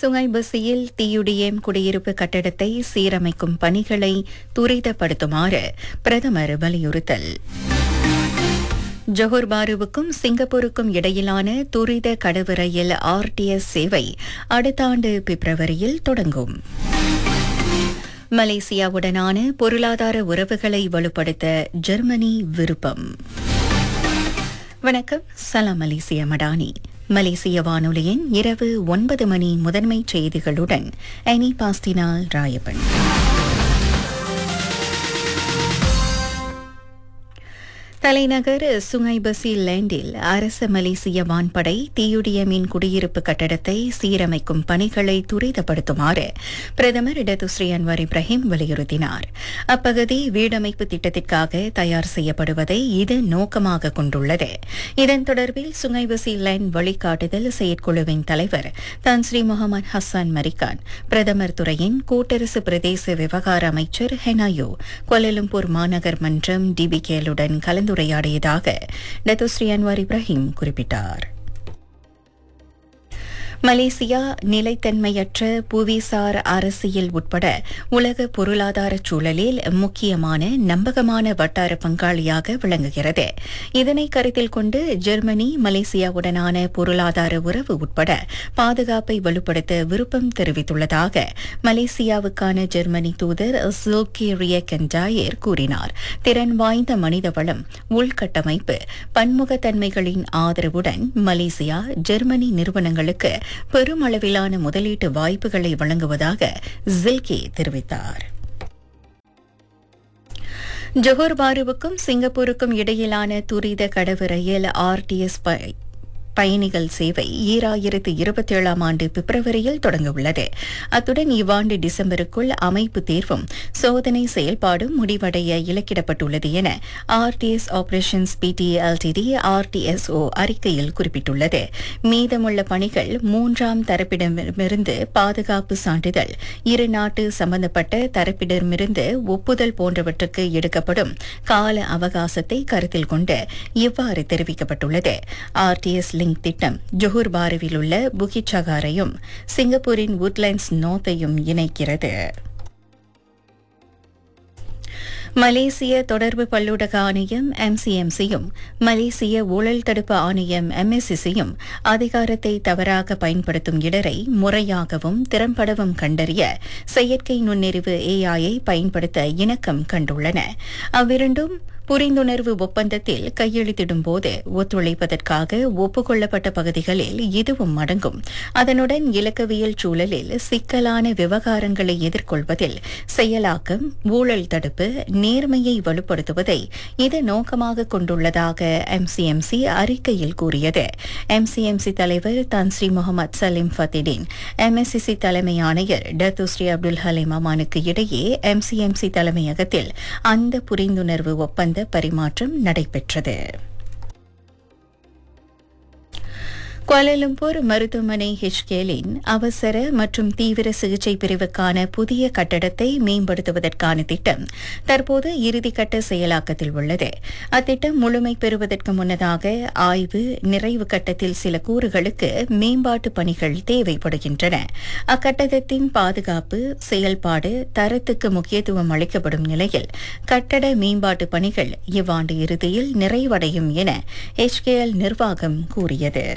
Sungai பசியில் தீயுடியம் குடியிருப்பு கட்டடத்தை சீரமைக்கும் பணிகளை துரிதப்படுத்துமாறு பிரதமர் வலியுறுத்தல் ஜொஹர் பாருவுக்கும் சிங்கப்பூருக்கும் இடையிலான துரித கடவு ரயில் ஆர்டிஎஸ் சேவை அடுத்த ஆண்டு பிப்ரவரியில் தொடங்கும் மலேசியாவுடனான பொருளாதார உறவுகளை வலுப்படுத்த ஜெர்மனி விருப்பம் வணக்கம் சலாம் மலேசிய மடானி மலேசிய வானொலியின் இரவு ஒன்பது மணி முதன்மை செய்திகளுடன் அனி பாஸ்டினால் ராயப்பன் தலைநகர் சுங்கைபசி லேண்டில் அரச மலேசிய வான்படை தீயுடியமின் குடியிருப்பு கட்டடத்தை சீரமைக்கும் பணிகளை துரிதப்படுத்துமாறு பிரதமர் இடதுஸ்ரீ அன்வர் இப்ராஹிம் வலியுறுத்தினார் அப்பகுதி வீடமைப்பு திட்டத்திற்காக தயார் செய்யப்படுவதை இது நோக்கமாக கொண்டுள்ளது இதன் தொடர்பில் சுங்கைபசி லேண்ட் வழிகாட்டுதல் செயற்குழுவின் தலைவர் தன்ஸ்ரீ முகமது ஹசான் மரிகான் பிரதமர் துறையின் கூட்டரசு பிரதேச விவகார அமைச்சர் ஹெனாயோ கோலலம்பூர் மாநகர் மன்றம் டிபிகேலுடன் கலந்து கலந்துரையாடியதாக டத்துஸ்ரீ அன்வார் இப்ராஹிம் குறிப்பிட்டார் மலேசியா நிலைத்தன்மையற்ற புவிசார் அரசியல் உட்பட உலக பொருளாதார சூழலில் முக்கியமான நம்பகமான வட்டார பங்காளியாக விளங்குகிறது இதனை கருத்தில் கொண்டு ஜெர்மனி மலேசியாவுடனான பொருளாதார உறவு உட்பட பாதுகாப்பை வலுப்படுத்த விருப்பம் தெரிவித்துள்ளதாக மலேசியாவுக்கான ஜெர்மனி தூதர் சில்கி ரியக்கன்டாயர் கூறினார் திறன் வாய்ந்த மனித வளம் உள்கட்டமைப்பு பன்முகத்தன்மைகளின் ஆதரவுடன் மலேசியா ஜெர்மனி நிறுவனங்களுக்கு பெருமளவிலான முதலீட்டு வாய்ப்புகளை வழங்குவதாக ஜில்கே தெரிவித்தார் ஜொஹர் பாருவுக்கும் சிங்கப்பூருக்கும் இடையிலான துரித கடவு ரயில் ஆர்டிஎஸ் பயணிகள் சேவை ஈராயிரத்து இருபத்தேழாம் ஆண்டு பிப்ரவரியில் தொடங்கவுள்ளது அத்துடன் இவ்வாண்டு டிசம்பருக்குள் அமைப்பு தேர்வும் சோதனை செயல்பாடும் முடிவடைய இலக்கிடப்பட்டுள்ளது என ஆர்டிஎஸ் ஆபரேஷன்ஸ் பிடிஎல்டிடி ஆர்டிஎஸ்ஓ அறிக்கையில் குறிப்பிட்டுள்ளது மீதமுள்ள பணிகள் மூன்றாம் தரப்பிடமிருந்து பாதுகாப்பு சான்றிதழ் இரு நாட்டு சம்பந்தப்பட்ட தரப்பிடமிருந்து ஒப்புதல் போன்றவற்றுக்கு எடுக்கப்படும் கால அவகாசத்தை கருத்தில் கொண்டு இவ்வாறு தெரிவிக்கப்பட்டுள்ளது ஆர்டிஎஸ் லிங்க் திட்டம் ஜொஹூர் பாருவில் உள்ள புகிச்சகாரையும் சிங்கப்பூரின் உட்லைன்ஸ் நோத்தையும் இணைக்கிறது மலேசிய தொடர்பு பல்லூடக ஆணையம் எம்சிஎம்சியும் மலேசிய ஊழல் தடுப்பு ஆணையம் எம்எஸ்சிசியும் அதிகாரத்தை தவறாக பயன்படுத்தும் இடரை முறையாகவும் திறம்படவும் கண்டறிய செயற்கை நுண்ணறிவு ஏஐயை பயன்படுத்த இணக்கம் கண்டுள்ளன அவ்விரண்டும் புரிந்துணர்வு ஒப்பந்தத்தில் கையெழுத்திடும் போது ஒத்துழைப்பதற்காக ஒப்புக்கொள்ளப்பட்ட பகுதிகளில் இதுவும் அடங்கும் அதனுடன் இலக்கவியல் சூழலில் சிக்கலான விவகாரங்களை எதிர்கொள்வதில் செயலாக்கம் ஊழல் தடுப்பு நேர்மையை வலுப்படுத்துவதை இது நோக்கமாக கொண்டுள்ளதாக எம்சிஎம்சி அறிக்கையில் கூறியது எம்சிஎம்சி தலைவர் Tan Sri Mohamad Salim Fateh Din MSCC தலைமை ஆணையர் டத்துஸ்ரீ அப்துல் ஹலீம் அமானுக்கு இடையே எம்சிஎம்சி தலைமையகத்தில் அந்த புரிந்துணர்வு ஒப்பந்தம் பரிமாற்றம் நடைபெற்றது கோலாலம்பூர் மருத்துவமனை ஹெச்கேலின் அவசர மற்றும் தீவிர சிகிச்சை பிரிவுக்கான புதிய கட்டடத்தை மேம்படுத்துவதற்கான திட்டம் தற்போது இறுதிக்கட்ட செயலாக்கத்தில் உள்ளது அத்திட்டம் முழுமை பெறுவதற்கு முன்னதாக ஆய்வு நிறைவு கட்டத்தில் சில கூறுகளுக்கு மேம்பாட்டு பணிகள் தேவைப்படுகின்றன அக்கட்டடத்தின் பாதுகாப்பு செயல்பாடு தரத்துக்கு முக்கியத்துவம் அளிக்கப்படும் நிலையில் கட்டட மேம்பாட்டு பணிகள் இவ்வாண்டு இறுதியில் நிறைவடையும் என ஹெச்கேஎல் நிர்வாகம் கூறியது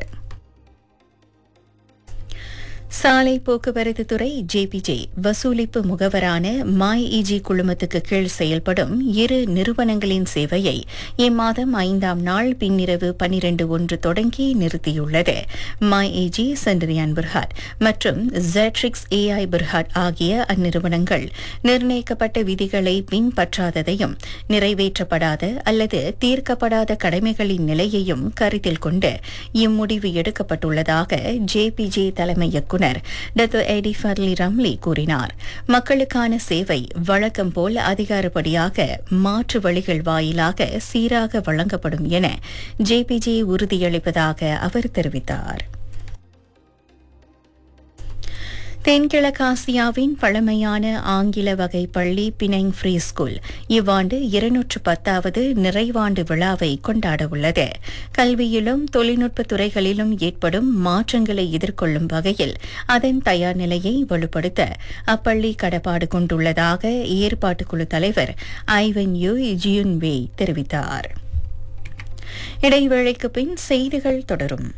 சாலை போக்குவரத்து துறை ஜேபிஜே வசூலிப்பு முகவரான மாய் இஜி குழுமத்துக்கு கீழ் செயல்படும் இரு நிறுவனங்களின் சேவையை இம்மாதம் ஐந்தாம் நாள் பின்னிரவு பனிரண்டு ஒன்று தொடங்கி நிறுத்தியுள்ளது மாய் இஜி சென்ட்ரியான் புர்ஹாட் மற்றும் ஜெட்ரிக்ஸ் ஏஐ புர்ஹாட் ஆகிய அந்நிறுவனங்கள் நிர்ணயிக்கப்பட்ட விதிகளை பின்பற்றாததையும் நிறைவேற்றப்படாத அல்லது தீர்க்கப்படாத கடமைகளின் நிலையையும் கருத்தில் கொண்டு இம்முடிவு எடுக்கப்பட்டுள்ளதாக ஜேபிஜே தலைமை இயக்குநர் டத்தோ எடி ஃபர்லி ரம்லி கூறினார் மக்களுக்கான சேவை வழக்கம் போல் அதிகாரப்படியாக மாற்று வழிகள் வாயிலாக சீராக வழங்கப்படும் என ஜேபிஜே உறுதியளிப்பதாக அவர் தெரிவித்தார் தென்கிழக்காசியாவின் பழமையான ஆங்கில வகை பள்ளி பினங் ஃப்ரீ ஸ்கூல் இவ்வாண்டு இருநூற்று பத்தாவது நிறைவாண்டு விழாவை கொண்டாட உள்ளது கல்வியிலும் தொழில்நுட்ப துறைகளிலும் ஏற்படும் மாற்றங்களை எதிர்கொள்ளும் வகையில் அதன் தயார் நிலையை வலுப்படுத்த அப்பள்ளி கடப்பாடு கொண்டுள்ளதாக ஏற்பாட்டுக்குழு தலைவர் ஐவன் யூ ஜியுன்வே தெரிவித்தார் இடைவேளைக்கு பின் செய்திகள் தொடரும்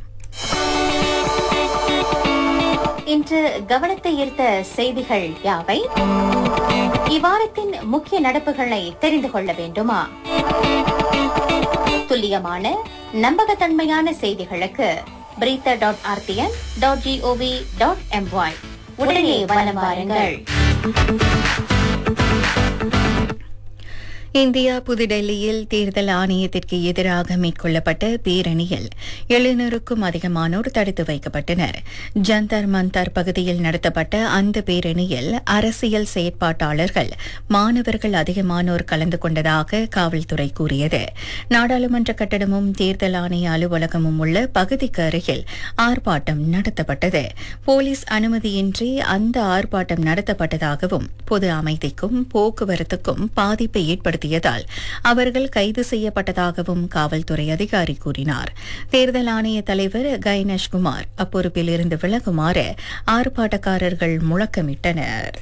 இன்று கவனத்தை ஈர்த்த செய்திகள் யாவை இவ்வாரத்தின் முக்கிய நடப்புகளை தெரிந்து கொள்ள வேண்டுமா துல்லியமான நம்பகத்தன்மையான செய்திகளுக்கு berita dot RTM dot GOV dot MY உடனே வலம் வாருங்கள் இந்தியா புதுடெல்லியில் தேர்தல் ஆணையத்திற்கு எதிராக மேற்கொள்ளப்பட்ட பேரணியில் எழுநூறுக்கும் அதிகமானோர் தடுத்து வைக்கப்பட்டனர் ஜந்தர் மந்தர் பகுதியில் நடத்தப்பட்ட அந்த பேரணியில் அரசியல் செயற்பாட்டாளர்கள் மாணவர்கள் அதிகமானோர் கலந்து கொண்டதாக காவல்துறை கூறியது நாடாளுமன்ற கட்டடமும் தேர்தல் ஆணைய அலுவலகமும் உள்ள பகுதிக்கு அருகில் ஆர்ப்பாட்டம் நடத்தப்பட்டது போலீஸ் அனுமதியின்றி அந்த ஆர்ப்பாட்டம் நடத்தப்பட்டதாகவும் பொது அமைதிக்கும் போக்குவரத்துக்கும் பாதிப்பை ஏற்படுத்தியதால் அவர்கள் கைது செய்யப்பட்டதாகவும் காவல்துறை அதிகாரி கூறினார் தேர்தல் ஆணைய தலைவர் கைனஷ் குமார் அப்பொறுப்பில் இருந்து விலகுமாறு ஆர்ப்பாட்டக்காரர்கள் முழக்கமிட்டனர்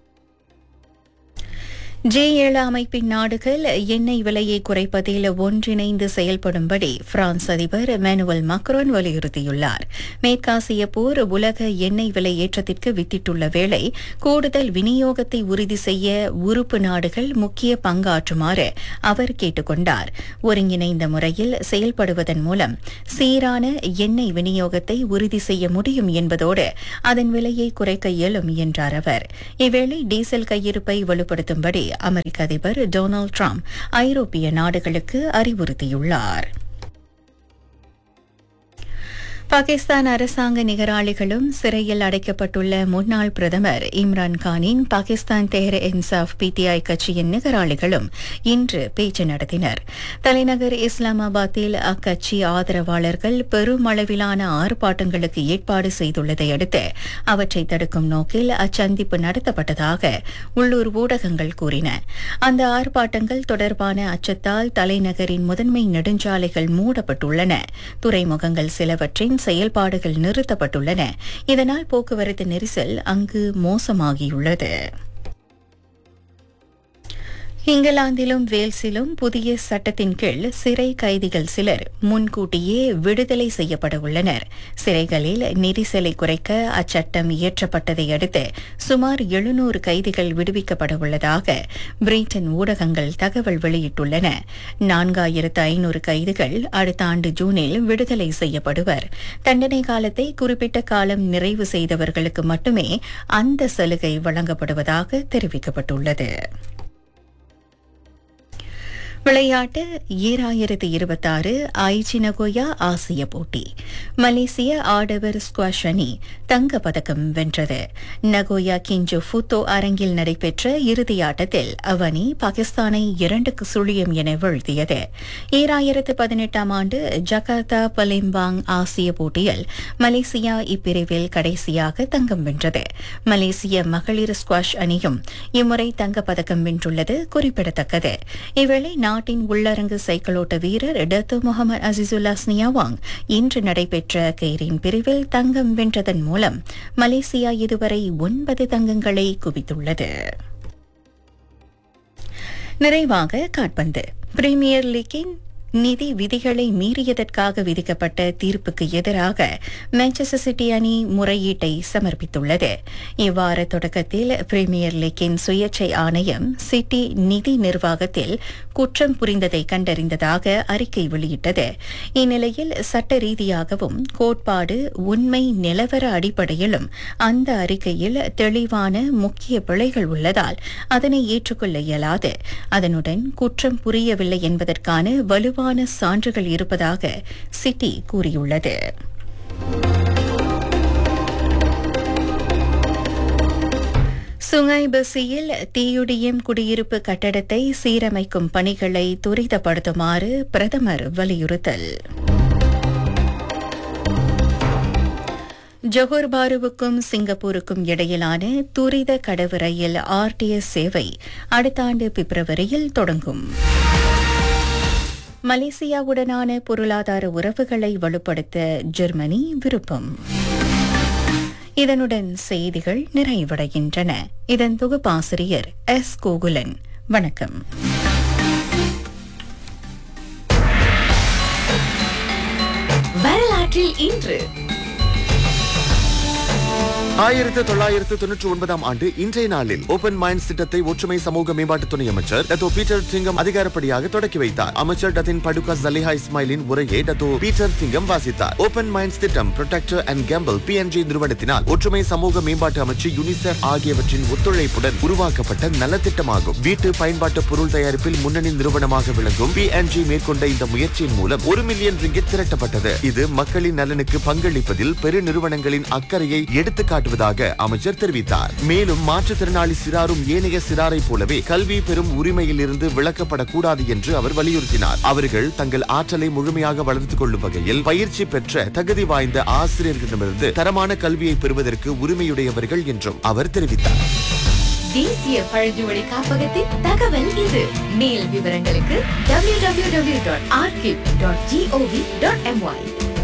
ஜே ஏழு அமைப்பின் நாடுகள் எண்ணெய் விலையை குறைப்பதில் ஒன்றிணைந்து செயல்படும்படி பிரான்ஸ் அதிபர் மேனுவல் மக்ரோன் வலியுறுத்தியுள்ளார் மேற்காசிய போர் உலக எண்ணெய் விலை ஏற்றத்திற்கு வித்திட்டுள்ள வேளை கூடுதல் விநியோகத்தை உறுதி செய்ய உறுப்பு நாடுகள் முக்கிய பங்காற்றுமாறு அவர் கேட்டுக் கொண்டார் ஒருங்கிணைந்த முறையில் செயல்படுவதன் மூலம் சீரான எண்ணெய் விநியோகத்தை உறுதி செய்ய முடியும் என்பதோடு அதன் விலையை குறைக்க இயலும் என்றார் அவர் இவ்வேளை டீசல் கையிருப்பை வலுப்படுத்தும்படி அமெரிக்க அதிபர் டொனால்டு டிரம்ப் ஐரோப்பிய நாடுகளுக்கு அறிவுறுத்தியுள்ளார் பாகிஸ்தான் அரசாங்க நிகராளிகளும் சிறையில் அடைக்கப்பட்டுள்ள முன்னாள் பிரதமர் இம்ரான் கானின் பாகிஸ்தான் தேர் இன்சாஃப் பிடிஐ கட்சியின் நிகராளிகளும் இன்று பேச்சு நடத்தினர் தலைநகர் இஸ்லாமாபாத்தில் அக்கட்சி ஆதரவாளர்கள் பெருமளவிலான ஆர்ப்பாட்டங்களுக்கு ஏற்பாடு செய்துள்ளதை அடுத்து அவற்றை தடுக்கும் நோக்கில் அச்சந்திப்பு நடத்தப்பட்டதாக உள்ளூர் ஊடகங்கள் கூறின அந்த ஆர்ப்பாட்டங்கள் தொடர்பான அச்சத்தால் தலைநகரின் முதன்மை நெடுஞ்சாலைகள் மூடப்பட்டுள்ளன துறைமுகங்கள் சிலவற்றின் செயல்பாடுகள் நிறுத்தப்பட்டுள்ளன இதனால் போக்குவரத்து நெரிசல் அங்கு மோசமாகியுள்ளது இங்கிலாந்திலும் வேல்ஸிலும் புதிய சட்டத்தின் கீழ் சிறை கைதிகள் சிலர் முன்கூட்டியே விடுதலை செய்யப்பட உள்ளனர் சிறைகளில் நெரிசலை குறைக்க அச்சட்டம் இயற்றப்பட்டதை அடுத்து சுமார் எழுநூறு கைதிகள் விடுவிக்கப்பட உள்ளதாக பிரிட்டன் ஊடகங்கள் தகவல் வெளியிட்டுள்ளன நான்காயிரத்து ஐநூறு கைதிகள் அடுத்த ஆண்டு ஜூனில் விடுதலை செய்யப்படுவர் தண்டனை காலத்தை குறிப்பிட்ட காலம் நிறைவு செய்தவர்களுக்கு மட்டுமே அந்த சலுகை வழங்கப்படுவதாக தெரிவிக்கப்பட்டுள்ளது விளையாட்டு ஈராயிரத்து இருபத்தாறு ஐச்சி நகோயா ஆசிய போட்டி மலேசிய ஆடவர் ஸ்குவாஷ் அணி தங்க பதக்கம் வென்றது நகோயா கிஞ்சு ஃபுத்தோ அரங்கில் நடைபெற்ற இறுதி ஆட்டத்தில் அவ்வணி பாகிஸ்தானை இரண்டுக்கு சுழியம் என வீழ்த்தியது ஈராயிரத்து பதினெட்டாம் ஆண்டு ஜகார்த்தா பலிம்பாங் ஆசிய போட்டியில் மலேசியா இப்பிரிவில் கடைசியாக தங்கம் வென்றது மலேசிய மகளிர் ஸ்குவாஷ் அணியும் இம்முறை தங்கப்பதக்கம் வென்றுள்ளது குறிப்பிடத்தக்கது இவ்வேளை நாட்டின் உள்ளரங்கு சைக்கிளோட்ட வீரர் டத்து முகமது அசிசுல்லா ஸ்னியாவாங் இன்று நடைபெற்ற கெய்ரின் பிரிவில் தங்கம் வென்றதன் மூலம் மலேசியா இதுவரை ஒன்பது தங்கங்களை குவித்துள்ளது நிறைவாக காட்பந்து பிரீமியர் லீக்கின் நிதி விதிகளை மீறியதற்காக விதிக்கப்பட்ட தீர்ப்புக்கு எதிராக மான்செஸ்டர் சிட்டி அணி முறையீட்டை சமர்ப்பித்துள்ளது இவ்வார தொடக்கத்தில் பிரீமியர் லீக்கின் சுயேட்சை ஆணையம் சிட்டி நிதி நிர்வாகத்தில் குற்றம் புரிந்ததை கண்டறிந்ததாக அறிக்கை வெளியிட்டது இந்நிலையில் சட்ட ரீதியாகவும் கோட்பாடு உண்மை நிலவர அடிப்படையிலும் அந்த அறிக்கையில் தெளிவான முக்கிய பிழைகள் உள்ளதால் அதனை ஏற்றுக்கொள்ள இயலாது அதனுடன் குற்றம் புரியவில்லை என்பதற்கான வலுவான சான்றுகள் இருப்பதாக சிட்டி கூறியுள்ளது சுங்காய் பசியில் தீயுடியும் குடியிருப்பு கட்டடத்தை சீரமைக்கும் பணிகளை துரிதப்படுத்துமாறு பிரதமர் வலியுறுத்தல் ஜொஹர் பாருவுக்கும் சிங்கப்பூருக்கும் இடையிலான துரித கடவு ரயில் ஆர்டிஎஸ் சேவை அடுத்த ஆண்டு பிப்ரவரியில் தொடங்கும் மலேசியாவுடனான பொருளாதார உறவுகளை வலுப்படுத்த ஜெர்மனி விருப்பம் இதனுடன் செய்திகள் நிறைவடைகின்றன இதன் தொகுப்பாசிரியர் எஸ் கோகுலன் வணக்கம் வரலாற்றில் இன்று ஆயிரத்து தொள்ளாயிரத்து தொன்னூற்றி ஒன்பதாம் ஆண்டு இன்றைய நாளில் ஓபன் மைண்ட்ஸ் திட்டத்தை ஒற்றுமை சமூக மேம்பாட்டு துணை அமைச்சர் டத்தோ பீட்டர் திங்கம் அதிகாரப்படியாக தொடக்கி வைத்தார் அமைச்சர் டத்தின் படுகா ஜலிஹா இஸ்மாயிலின் உரையை டத்தோ பீட்டர் திங்கம் வாசித்தார் ஓபன் மைண்ட்ஸ் திட்டம் ப்ரொடெக்டர் அண்ட் கேம்பிள் பிஎன்ஜி நிறுவனத்தினால் ஒற்றுமை சமூக மேம்பாட்டு அமைச்சு யுனிசெஃப் ஆகியவற்றின் ஒத்துழைப்புடன் உருவாக்கப்பட்ட நலத்திட்டமாகும் வீட்டு பயன்பாட்டு பொருள் தயாரிப்பில் முன்னணி நிறுவனமாக விளங்கும் பிஎன்ஜி மேற்கொண்ட இந்த முயற்சியின் மூலம் ஒரு மில்லியன் ரிங்கிட் திரட்டப்பட்டது இது மக்களின் நலனுக்கு பங்களிப்பதில் பெரு நிறுவனங்களின் அக்கறையை எடுத்துக்காட்டுவதாக அமைச்சர் தெரிவித்தார் மேலும் மாற்றுத்திறனாளி சிறாரும் ஏனைய சிறாரை போலவே கல்வி பெறும் உரிமையில் இருந்து விலக்கப்படக்கூடாது என்று அவர் வலியுறுத்தினார் அவர்கள் தங்கள் ஆற்றலை முழுமையாக வளர்த்துக் கொள்ளும் வகையில் பயிற்சி பெற்ற தகுதி வாய்ந்த ஆசிரியர்களிடமிருந்து தரமான கல்வியை பெறுவதற்கு உரிமையுடையவர்கள் என்றும் அவர் தெரிவித்தார் தேசிய பழங்குமொழி காப்பகத்தின் தகவல் இது மேல் விவரங்களுக்கு www.archive.gov.my